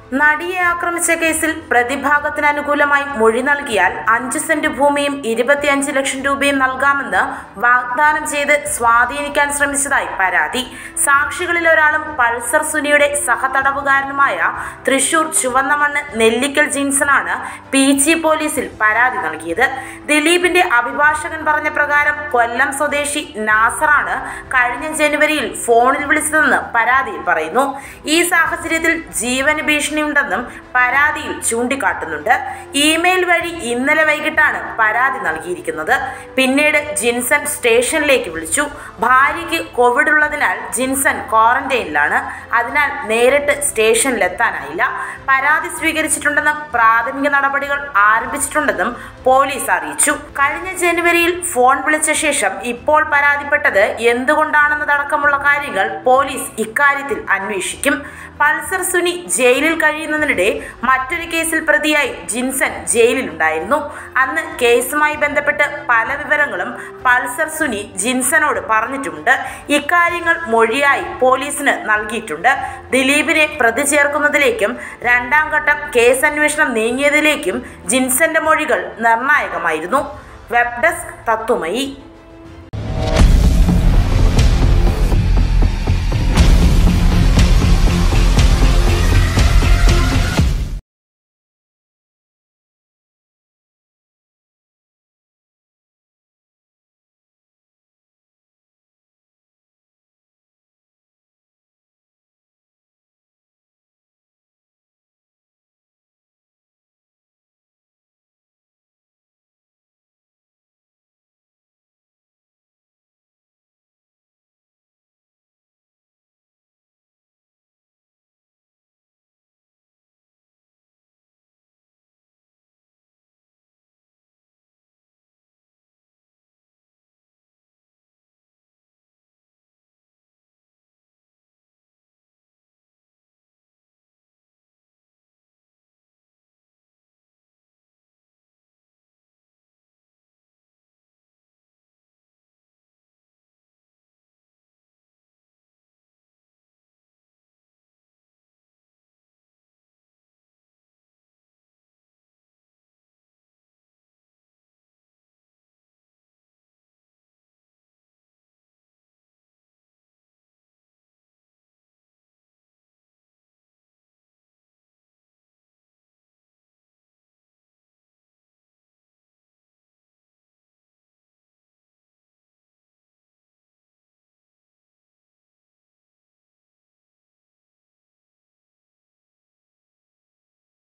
നടിയെ ആക്രമിച്ച കേസിൽ പ്രതിഭാഗത്തിന് അനുകൂലമായി മൊഴി നൽകിയാൽ അഞ്ച് സെന്റ് ഭൂമിയും ഇരുപത്തിയഞ്ച് ലക്ഷം രൂപയും നൽകാമെന്ന് വാഗ്ദാനം ചെയ്ത് സ്വാധീനിക്കാൻ ശ്രമിച്ചതായി പരാതി സാക്ഷികളിൽ ഒരാളും പൾസർ സുനിയുടെ സഹതടവുകാരനുമായ തൃശൂർ ചുവന്നമണ്ണ് നെല്ലിക്കൽ ജിൻസണാണ് പി ജി പോലീസിൽ പരാതി നൽകിയത് ദിലീപിന്റെ അഭിഭാഷകൻ പറഞ്ഞ പ്രകാരം കൊല്ലം സ്വദേശി നാസറാണ് കഴിഞ്ഞ ജനുവരിയിൽ ഫോണിൽ വിളിച്ചതെന്ന് പരാതിയിൽ പറയുന്നു ഈ സാഹചര്യത്തിൽ ജീവന് ഭീഷണിയുണ്ടെന്നും പരാതിയിൽ ചൂണ്ടിക്കാട്ടുന്നുണ്ട് ഇമെയിൽ വഴി ഇന്നലെ വൈകിട്ടാണ് പരാതി നൽകിയിരിക്കുന്നത് പിന്നീട് ജിൻസൺ സ്റ്റേഷനിലേക്ക് വിളിച്ചു ഭാര്യയ്ക്ക് കോവിഡ് ഉള്ളതിനാൽ ജിൻസൺ ക്വാറന്റൈനിലാണ് അതിനാൽ നേരിട്ട് സ്റ്റേഷനിലെത്താനായില്ല പരാതി സ്വീകരിച്ചിട്ടുണ്ടെന്നും പ്രാഥമിക നടപടികൾ ആരംഭിച്ചിട്ടുണ്ടെന്നും പോലീസ് അറിയിച്ചു കഴിഞ്ഞ ജനുവരിയിൽ ഫോൺ വിളിച്ച ശേഷം ഇപ്പോൾ പരാതിപ്പെട്ടത് എന്തുകൊണ്ടാണെന്നതടക്കമുള്ള കാര്യങ്ങൾ പോലീസ് ഇക്കാര്യത്തിൽ അന്വേഷിക്കും പൾസർ സുനി ജയിലിൽ കഴിയുന്നതിനിടെ മറ്റൊരു കേസിൽ പ്രതിയായി ജിൻസൺ ജയിലിലുണ്ടായിരുന്നു അന്ന് കേസുമായി ബന്ധപ്പെട്ട് പല വിവരങ്ങളും പൾസർ സുനി ജിൻസനോട് പറഞ്ഞിട്ടുണ്ട് ഇക്കാര്യങ്ങൾ മൊഴിയായി പോലീസിന് നൽകിയിട്ടുണ്ട് ദിലീപിനെ പ്രതി ചേർക്കുന്നതിലേക്കും രണ്ടാം ഘട്ടം കേസ് അന്വേഷണം നീങ്ങിയതിലേക്കും ജിൻസന്റെ മൊഴികൾ നിർണായകമായിരുന്നു വെബ് ഡെസ്ക് തത്തുമയി